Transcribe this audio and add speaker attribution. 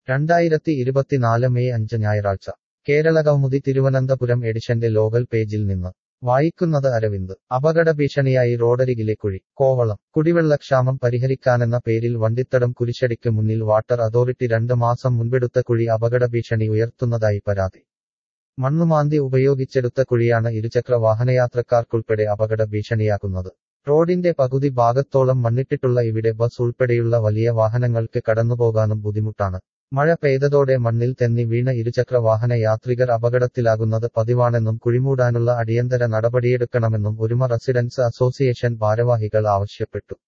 Speaker 1: രണ്ടായിരത്തി ഇരുപത്തിനാല് മെയ് അഞ്ച് ഞായറാഴ്ച കേരളകൗമുദി തിരുവനന്തപുരം എഡിഷന്റെ ലോകൽ പേജിൽ നിന്ന് വായിക്കുന്നത് അരവിന്ദ് അപകട ഭീഷണിയായി റോഡരികിലെ കുഴി കോവളം കുടിവെള്ളക്ഷാമം പരിഹരിക്കാനെന്ന പേരിൽ വണ്ടിത്തടം കുരിശടിക്ക് മുന്നിൽ വാട്ടർ അതോറിറ്റി രണ്ട് മാസം മുൻപെടുത്ത കുഴി അപകട ഭീഷണി ഉയർത്തുന്നതായി പരാതി മണ്ണുമാന്തി ഉപയോഗിച്ചെടുത്ത കുഴിയാണ് ഇരുചക്ര വാഹനയാത്രക്കാർക്കുൾപ്പെടെ അപകട ഭീഷണിയാക്കുന്നത് റോഡിന്റെ പകുതി ഭാഗത്തോളം മണ്ണിട്ടിട്ടുള്ള ഇവിടെ ബസ് ഉൾപ്പെടെയുള്ള വലിയ വാഹനങ്ങൾക്ക് കടന്നുപോകാനും ബുദ്ധിമുട്ടാണ് മഴ പെയ്തതോടെ മണ്ണിൽ തെന്നി വീണ ഇരുചക്ര വാഹന യാത്രികർ അപകടത്തിലാകുന്നത് പതിവാണെന്നും കുഴിമൂടാനുള്ള അടിയന്തര നടപടിയെടുക്കണമെന്നും ഒരുമ റെസിഡൻസ് അസോസിയേഷൻ ഭാരവാഹികൾ ആവശ്യപ്പെട്ടു